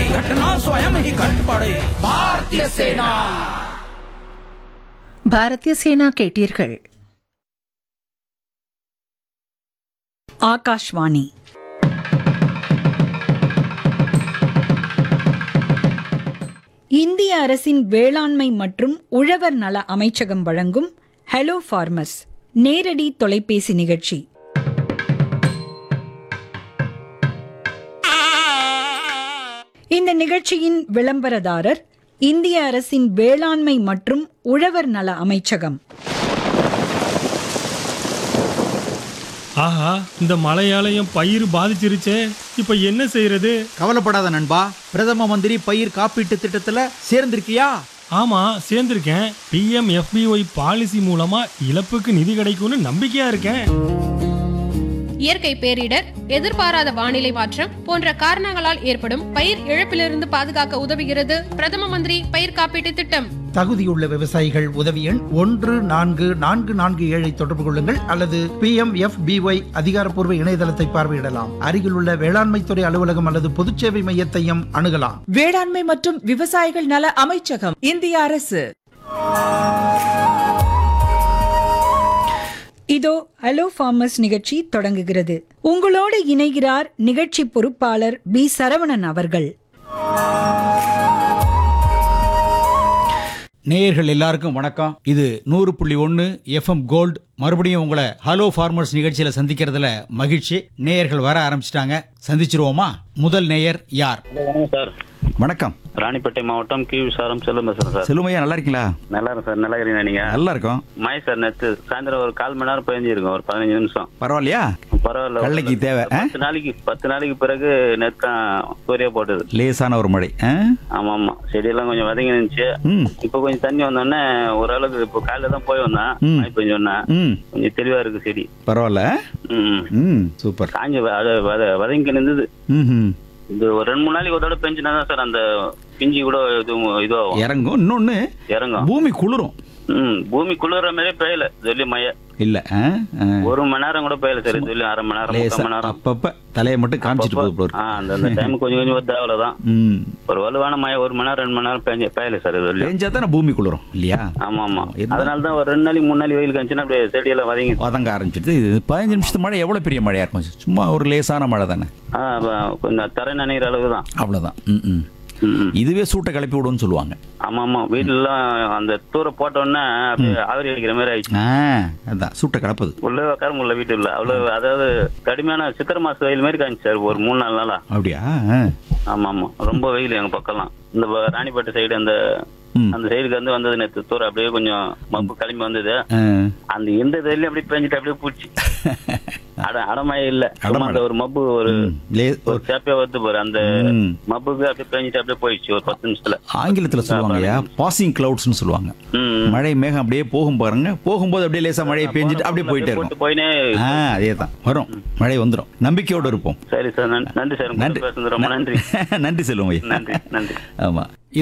कोई घटना स्वयं ही घट पड़े भारतीय सेना பாரதிய சேனா கேட்டீர்கள் ஆகாஷ்வாணி இந்திய அரசின் வேளாண்மை மற்றும் உழவர் நல அமைச்சகம் வழங்கும் ஹலோ ஃபார்மர்ஸ் நேரடி தொலைபேசி நிகழ்ச்சி இந்த நிகழ்ச்சியின் விளம்பரதாரர் இந்திய அரசின் வேளாண்மை மற்றும் உழவர் நல அமைச்சகம் ஆஹா இந்த மழையாலயம் பயிர் பாதிச்சிருச்சே இப்ப என்ன செய்யறது கவலைப்படாத நண்பா பிரதம மந்திரி பயிர் காப்பீட்டு திட்டத்துல சேர்ந்திருக்கியா ஆமா சேர்ந்திருக்கேன் பிஎம் எஃபிஒய் பாலிசி மூலமா இழப்புக்கு நிதி கிடைக்கும்னு நம்பிக்கையா இருக்கேன் இயற்கை பேரிடர் எதிர்பாராத வானிலை மாற்றம் போன்ற காரணங்களால் ஏற்படும் பயிர் இழப்பிலிருந்து பாதுகாக்க உதவுகிறது பிரதம மந்திரி பயிர் காப்பீட்டு திட்டம் தகுதியுள்ள விவசாயிகள் உதவி எண் ஒன்று நான்கு நான்கு நான்கு ஏழை தொடர்பு கொள்ளுங்கள் அல்லது பி எம் எஃப் பிஒய் அதிகாரப்பூர்வ இணையதளத்தை பார்வையிடலாம் அருகிலுள்ள வேளாண்மைத்துறை அலுவலகம் அல்லது பொதுச்சேவை மையத்தையும் அணுகலாம் வேளாண்மை மற்றும் விவசாயிகள் நல அமைச்சகம் இந்திய அரசு இதோ ஹலோ ஃபார்மர்ஸ் நிகழ்ச்சி தொடங்குகிறது உங்களோடு இணைகிறார் நிகழ்ச்சி பொறுப்பாளர் பி சரவணன் அவர்கள் நேயர்கள் எல்லாருக்கும் வணக்கம் இது நூறு புள்ளி ஒன்று எஃப்எம் கோல்டு மறுபடியும் உங்களை ஹலோ ஃபார்மர்ஸ் நிகழ்ச்சியில சந்திக்கிறதுல மகிழ்ச்சி நேயர்கள் வர ஆரம்பிச்சிட்டாங்க சந்திச்சிருவோமா முதல் நேயர் யார் வணக்கம் சார் வணக்கம் ராணிப்பேட்டை மாவட்டம் கி விசாரம் செல்லும் பேசுறேன் சார் செல்லுமையா நல்லா இருக்கீங்களா நல்லா இருக்கும் சார் நல்லா இருக்கீங்க நீங்க நல்லா இருக்கும் மழை சார் நேற்று சாயந்தரம் ஒரு கால் மணி நேரம் பெஞ்சிருக்கும் ஒரு பதினஞ்சு நிமிஷம் பரவாயில்லையா பரவாயில்ல கல்லைக்கு தேவை, ஆ? பத்து நாளைக்கு பத்து நாளைக்கு பிறகு நேற்று சூர்யா போட்டது லேசான ஒரு மழை ஆ? ஆமா ஆமா செடியெல்லாம் கொஞ்சம் வதங்கி இருந்துச்சு ம் இப்போ கொஞ்சம் தண்ணி வந்தோடனே ஓரளவுக்கு இப்போ காலையில தான் போய் வந்தேன் ம். மழை பெஞ்சோடனே ம் கொஞ்சம் தெளிவா இருக்கு செடி பரவாயில்ல ம் ம் சூப்பர் காஞ்சி வ- அது வத- வதங்கி நின்றுது ம் ம் இது ஒரு ரெண்டு மூணு நாளைக்கு ஒரு தடவை பெஞ்சுனா தான் சார் அந்த பிஞ்சி கூட இது இதுவாகும் இறங்கும் இன்னொன்னு இறங்கும் பூமி குளிரும் ம் பூமி குளிர்ற மாதிரியே பெய்யல சொல்லி மழை இல்ல ஆ? ஆ. ஒரு மணி நேரம் கூட பெய்யல சார் சொல்லி அரை மணி நேரம் லேசா முக்கால் மணி நேரம் அப்பப்ப தலையை மட்டும் காமிச்சிட்டு போகுது போல ஆ இருக்கு. அந்த அந்த டைம் கொஞ்சம் கொஞ்சம் வருது அவ்வளவுதான் ம் ஒரு வலுவான மழை ஒரு மணி நேரம் ரெண்டு மணி நேரம் பெஞ்ச பெய்யல சார் இது சொல்லி பெஞ்சா தானே பூமி குளிரும் இல்லையா ஆமா ஆமா இருந்தா- அதனால தான் ஒரு ரெண்டு நாளைக்கு மூணு நாளைக்கு வெயில் காமிச்சுன்னா அப்படியே செடியெல்லாம் வதங்கி வதங்க ஆரம்பிச்சிட்டு இது பதினஞ்சு நிமிஷத்து மழை எவ்வளவு பெரிய மழையா இருக்கும் சும்மா ஒரு லேசான மழை தானே ஆ, அப்ப கொஞ்சம் தரை நனைகிற அளவு தான் அவ்வளவுதான் ம், ம். ம், ம். இதுவே சூட்டை கிளப்பி விடும்னு சொல்லுவாங்க ஆமா ஆமா வீட்டுலாம் அந்த தூர போட்ட உடனே அப்படியே ஆவரி அடிக்கிற மாதிரி ஆயிடுச்சு ஆ அதான் சூட்டை கலப்புது உள்ள உட்கார முடியல வீட்டுல அவ்வளவு அதாவது கடுமையான சித்திரை மாச வெயில் மாதிரி காமிச்சு சார் ஒரு மூணு நாலு நாளா அப்படியா ஆ. ஆமா ஆமா ரொம்ப வெயில் எங்க பக்கம்லாம் இந்த ப- ராணிப்பேட்டை சைடு அந்த ம். அந்த சைடுக்கு வந்து வந்தது நேற்று தூரம் அப்படியே கொஞ்சம் மப்பு கிளம்பி வந்தது ஆ. அந்த எந்த வெயிலையும் அப்படியே பெஞ்சிட்டு அப்படியே பூச்சி அட அடமழையே இல்ல சும்மா அடமழை. அந்த ஒரு மப்பு ஒரு ம். லே- ஒரு சேப்பையா வருது பாரு அந்த ம். மப்புக்கு அப்படியே பெஞ்சிட்டு அப்படியே போயிடுச்சு ஒரு பத்து நிமிஷத்துல ஆங்கிலத்துல சொல்லுவாங்கய்யா பாசிங் கிளவுட்ஸ்னு சொல்லுவாங்க ம். மழை மேகம் அப்படியே போகும் பாருங்க போகும்போது அப்படியே லேசா மழையை பெஞ்சிட்டு அப்படியே போயிட்டே போட்டு இருக்கும் போயினே ஆ அதே தான் வரும் மழை வந்துடும் நம்பிக்கையோடு இருப்போம் சரி சார் நன்றி சார் உங்க கூட நன்றி பேசுனது ரொம்ப நன்றி நன்றி செல்வம் ஐயா நன்றி நன்றி ஆமா